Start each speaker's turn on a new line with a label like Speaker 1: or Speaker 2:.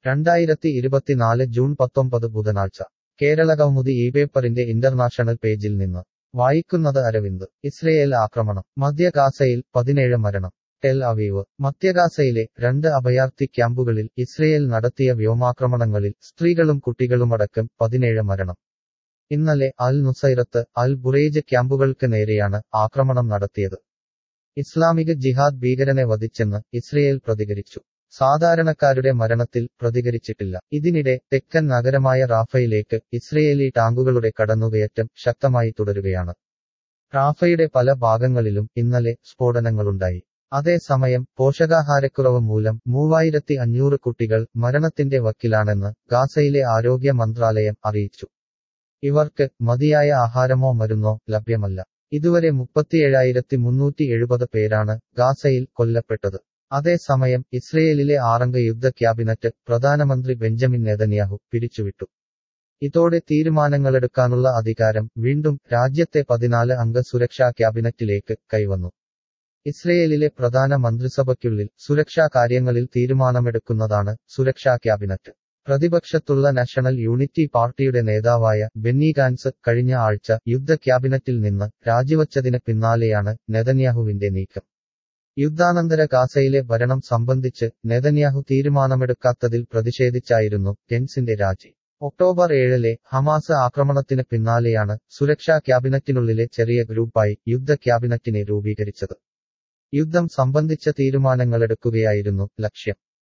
Speaker 1: രണ്ടായിരത്തി ഇരുപത്തിനാല് ജൂൺ പത്തൊമ്പത് ബുധനാഴ്ച കേരള കൗമുദി ഈ പേപ്പറിന്റെ ഇന്റർനാഷണൽ പേജിൽ നിന്ന് വായിക്കുന്നത് അരവിന്ദ് ഇസ്രയേൽ ആക്രമണം മധ്യ ഗാസയിൽ പതിനേഴ് മരണം ടെൽ അവീവ് മധ്യഗാസയിലെ രണ്ട് അഭയാർത്ഥി ക്യാമ്പുകളിൽ ഇസ്രയേൽ നടത്തിയ വ്യോമാക്രമണങ്ങളിൽ സ്ത്രീകളും കുട്ടികളുമടക്കം പതിനേഴ് മരണം ഇന്നലെ അൽ നുസൈറത്ത് അൽ ബുറേജ് ക്യാമ്പുകൾക്ക് നേരെയാണ് ആക്രമണം നടത്തിയത് ഇസ്ലാമിക ജിഹാദ് ഭീകരനെ വധിച്ചെന്ന് ഇസ്രയേൽ പ്രതികരിച്ചു സാധാരണക്കാരുടെ മരണത്തിൽ പ്രതികരിച്ചിട്ടില്ല ഇതിനിടെ തെക്കൻ നഗരമായ റാഫയിലേക്ക് ഇസ്രയേലി ടാങ്കുകളുടെ കടന്നുകയറ്റം ശക്തമായി തുടരുകയാണ് റാഫയുടെ പല ഭാഗങ്ങളിലും ഇന്നലെ സ്ഫോടനങ്ങളുണ്ടായി അതേസമയം പോഷകാഹാരക്കുറവ് മൂലം മൂവായിരത്തി അഞ്ഞൂറ് കുട്ടികൾ മരണത്തിന്റെ വക്കിലാണെന്ന് ഗാസയിലെ ആരോഗ്യ മന്ത്രാലയം അറിയിച്ചു ഇവർക്ക് മതിയായ ആഹാരമോ മരുന്നോ ലഭ്യമല്ല ഇതുവരെ മുപ്പത്തിയേഴായിരത്തി മുന്നൂറ്റി എഴുപത് പേരാണ് ഗാസയിൽ കൊല്ലപ്പെട്ടത് അതേസമയം ഇസ്രയേലിലെ ആറംഗ യുദ്ധ ക്യാബിനറ്റ് പ്രധാനമന്ത്രി ബെഞ്ചമിൻ നെതന്യാഹു പിരിച്ചുവിട്ടു ഇതോടെ തീരുമാനങ്ങളെടുക്കാനുള്ള അധികാരം വീണ്ടും രാജ്യത്തെ പതിനാല് അംഗ സുരക്ഷാ ക്യാബിനറ്റിലേക്ക് കൈവന്നു ഇസ്രയേലിലെ പ്രധാന മന്ത്രിസഭയ്ക്കുള്ളിൽ സുരക്ഷാ കാര്യങ്ങളിൽ തീരുമാനമെടുക്കുന്നതാണ് സുരക്ഷാ ക്യാബിനറ്റ് പ്രതിപക്ഷത്തുള്ള നാഷണൽ യൂണിറ്റി പാർട്ടിയുടെ നേതാവായ ബെന്നി ഗാൻസ് കഴിഞ്ഞ ആഴ്ച യുദ്ധ ക്യാബിനറ്റിൽ നിന്ന് രാജിവച്ചതിന് പിന്നാലെയാണ് നെതന്യാഹുവിന്റെ നീക്കം യുദ്ധാനന്തര ഗാസയിലെ ഭരണം സംബന്ധിച്ച് നെതന്യാഹു തീരുമാനമെടുക്കാത്തതിൽ പ്രതിഷേധിച്ചായിരുന്നു ഗെൻസിന്റെ രാജി ഒക്ടോബർ ഏഴിലെ ഹമാസ് ആക്രമണത്തിന് പിന്നാലെയാണ് സുരക്ഷാ ക്യാബിനറ്റിനുള്ളിലെ ചെറിയ ഗ്രൂപ്പായി യുദ്ധ ക്യാബിനറ്റിനെ രൂപീകരിച്ചത് യുദ്ധം സംബന്ധിച്ച തീരുമാനങ്ങളെടുക്കുകയായിരുന്നു ലക്ഷ്യം